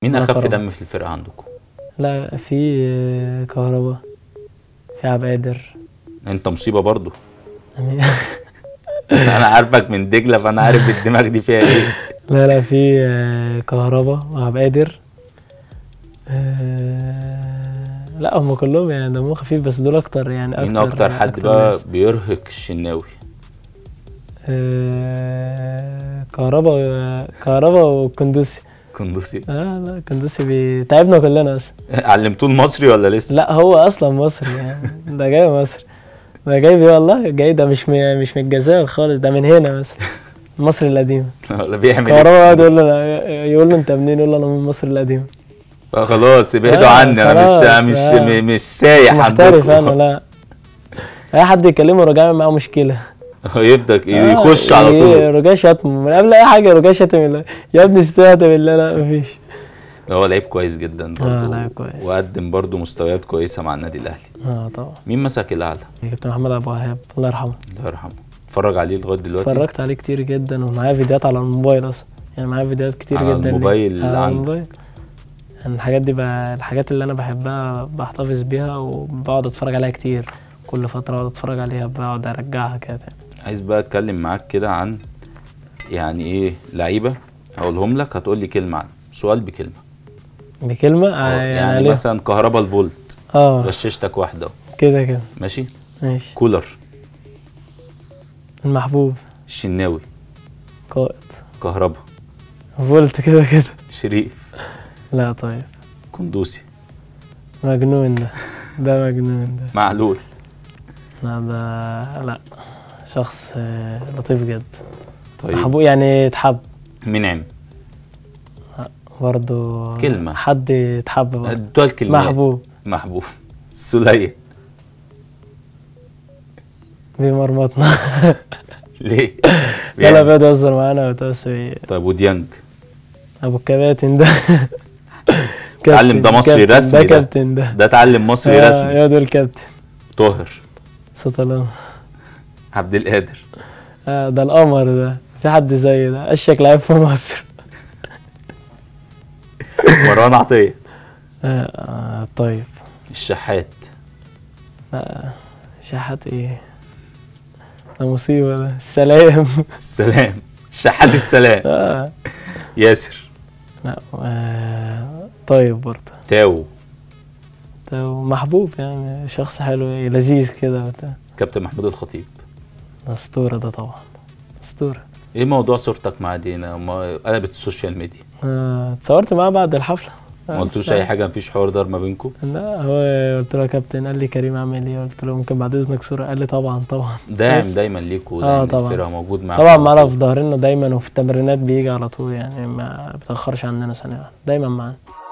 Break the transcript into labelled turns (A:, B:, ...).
A: مين
B: الله
A: اخف
B: كرمه.
A: دم في الفرقه عندكم
B: لا في آه، كهربا في عبد القادر
A: انت مصيبه برضو
B: يعني
A: انا عارفك من دجله فانا عارف الدماغ دي فيها ايه
B: لا لا في آه، كهربا وعبد القادر آه، لا هم كلهم يعني دمهم خفيف بس دول اكتر يعني اكتر
A: مين اكتر حد بقى
B: ناس.
A: بيرهق الشناوي
B: آه، كهربا كهربا وكندوسي
A: كندوسي
B: اه لا كندوسي بيتعبنا كلنا اصلا
A: علمتوه المصري ولا لسه
B: لا هو اصلا مصري يعني ده جاي مصر ده جاي بيه والله جاي ده مش من مش من الجزائر خالص ده من هنا مثلا مصر القديمة
A: ولا بيعمل
B: كهربا يقعد
A: ايه
B: يقول له يقول له انت منين يقول له انا من مصر القديمة
A: آه، خلاص ابعدوا
B: آه،
A: عني انا مش
B: خلاص،
A: مش
B: آه.
A: م- مش سايح
B: محترف انا
A: عندكم
B: لا اي حد يكلمه رجع يعمل معاه مشكلة
A: يبدا يخش
B: آه،
A: على
B: ي-
A: طول
B: رجع شتم من قبل اي حاجة رجع شتم الله يا ابني استهدى بالله لا مفيش
A: هو لعيب كويس جدا برضه
B: لعيب كويس.
A: وقدم برضه مستويات كويسه مع النادي الاهلي
B: اه طبعا
A: مين مسك الاعلى
B: كابتن محمد ابو وهاب الله يرحمه
A: الله يرحمه اتفرج عليه لغايه دلوقتي
B: اتفرجت عليه كتير جدا ومعايا فيديوهات على الموبايل اصلا يعني معايا فيديوهات كتير
A: على
B: جدا ليه.
A: الموبايل
B: على
A: عندك.
B: الموبايل يعني الحاجات دي بقى الحاجات اللي انا بحبها بحتفظ بيها وبقعد اتفرج عليها كتير كل فترة اقعد اتفرج عليها بقعد ارجعها كده تاني
A: عايز بقى اتكلم معاك كده عن يعني ايه لعيبه هقولهم لك هتقول لي كلمه عنه سؤال بكلمه
B: بكلمة
A: آه،
B: آه
A: يعني,
B: يعني عليه
A: مثلا كهربا الفولت
B: اه
A: غششتك واحده أهو.
B: كده كده
A: ماشي
B: ماشي
A: كولر
B: المحبوب
A: الشناوي
B: قائد
A: كهربا
B: فولت كده كده
A: شريف
B: لا طيب
A: كندوسي
B: مجنون ده ده مجنون ده
A: معلول
B: لا ده لا شخص آه، لطيف جدا
A: طيب
B: محبوب يعني يتحب
A: منعم
B: برضه
A: كلمة.
B: حد يتحب برضه
A: دول كلمات
B: محبوب
A: محبوب السولية
B: بمرمطنا
A: ليه؟
B: لا لا
A: بيعمل-
B: بيقعد يهزر معانا وتوسوي
A: طيب وديانج
B: ابو الكباتن ده
A: اتعلم ده
B: كابتن-
A: مصري
B: كابتن،
A: رسمي
B: ده
A: ده.
B: كابتن ده
A: ده اتعلم مصري
B: آه،
A: رسمي
B: يقعد يقول كابتن
A: طاهر
B: سطلان
A: عبد القادر
B: آه ده القمر ده في حد زي ده اشك لعيب في مصر
A: مروان عطية
B: آه آه طيب
A: الشحات
B: لا شحات ايه ده مصيبة ده السلام
A: السلام شحات السلام
B: آه.
A: ياسر
B: لا آه. طيب برضه
A: تاو
B: ده محبوب يعني شخص حلو لذيذ كده وبتاع
A: كابتن محمود الخطيب
B: أسطورة ده طبعا أسطورة
A: ايه موضوع صورتك مع دينا ما قلبت السوشيال ميديا
B: آه، اتصورت معاه بعد الحفلة
A: ما قلتلوش اي حاجه مفيش حوار دار ما بينكم
B: لا هو قلت له يا كابتن قال لي كريم عامل ايه قلت له ممكن بعد اذنك صورة قال لي طبعا طبعا
A: داعم
B: بس.
A: دايما ليكوا
B: آه،
A: دايما
B: طبعا.
A: الفرقه موجود معاكم
B: طبعا
A: على
B: معانا
A: طول.
B: في ظهرنا دايما وفي التمرينات بيجي على طول يعني ما بتأخرش عننا ثانية واحدة. دايما معانا